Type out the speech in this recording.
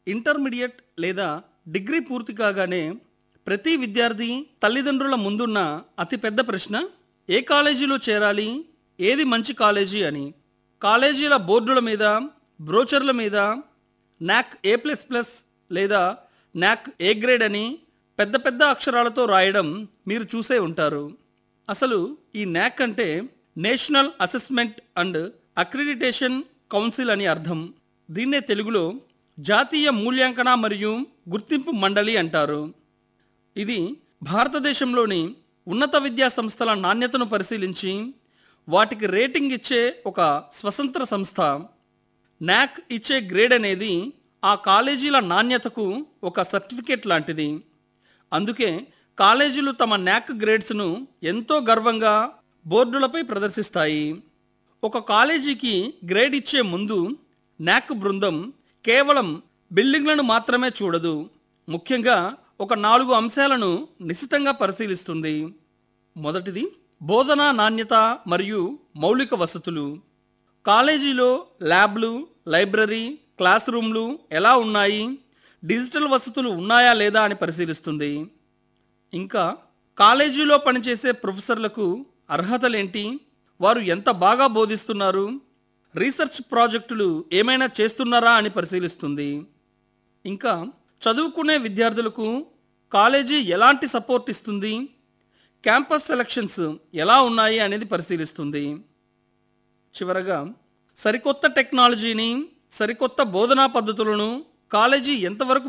intermediate లేదా degree పూర్తి కాగానే ప్రతి విద్యార్థి తల్లిదండ్రుల ముందున్న అతిపెద్ద ప్రశ్న ఏ కాలేజీలో చేరాలి ఏది మంచి కాలేజీ అని కాలేజీల బోర్డుల మీద బ్రోచర్ల మీద నాక్ ఏ ప్లస్ ప్లస్ లేదా నాక్ ఏ గ్రేడ్ అని పెద్ద పెద్ద అక్షరాలతో రాయడం మీరు చూసే ఉంటారు అసలు ఈ నాక్ అంటే national assessment and accreditation council అని అర్థం దీన్నే తెలుగులో జాతీయ మూల్యాంకన మరియు గుర్తింపు మండలి అంటారు ఇది భారతదేశంలోని ఉన్నత విద్యా సంస్థల నాణ్యతను పరిశీలించి వాటికి రేటింగ్ ఇచ్చే ఒక స్వతంత్ర సంస్థ నాక్ ఇచ్చే గ్రేడ్ అనేది ఆ కాలేజీల నాణ్యతకు ఒక సర్టిఫికేట్ లాంటిది అందుకే కాలేజీలు తమ నాక్ గ్రేడ్స్ను ఎంతో గర్వంగా బోర్డులపై ప్రదర్శిస్తాయి ఒక కాలేజీకి గ్రేడ్ ఇచ్చే ముందు నాక్ బృందం కేవలం బిల్డింగ్లను మాత్రమే చూడదు ముఖ్యంగా ఒక నాలుగు అంశాలను నిశితంగా పరిశీలిస్తుంది మొదటిది బోధనా నాణ్యత మరియు మౌలిక వసతులు కాలేజీలో ల్యాబ్లు లైబ్రరీ క్లాస్ రూమ్లు ఎలా ఉన్నాయి డిజిటల్ వసతులు ఉన్నాయా లేదా అని పరిశీలిస్తుంది ఇంకా కాలేజీలో పనిచేసే ప్రొఫెసర్లకు అర్హతలేంటి వారు ఎంత బాగా బోధిస్తున్నారు రీసెర్చ్ ప్రాజెక్టులు ఏమైనా చేస్తున్నారా అని పరిశీలిస్తుంది ఇంకా చదువుకునే విద్యార్థులకు కాలేజీ ఎలాంటి సపోర్ట్ ఇస్తుంది క్యాంపస్ సెలక్షన్స్ ఎలా ఉన్నాయి అనేది పరిశీలిస్తుంది చివరగా సరికొత్త టెక్నాలజీని సరికొత్త బోధనా పద్ధతులను కాలేజీ ఎంతవరకు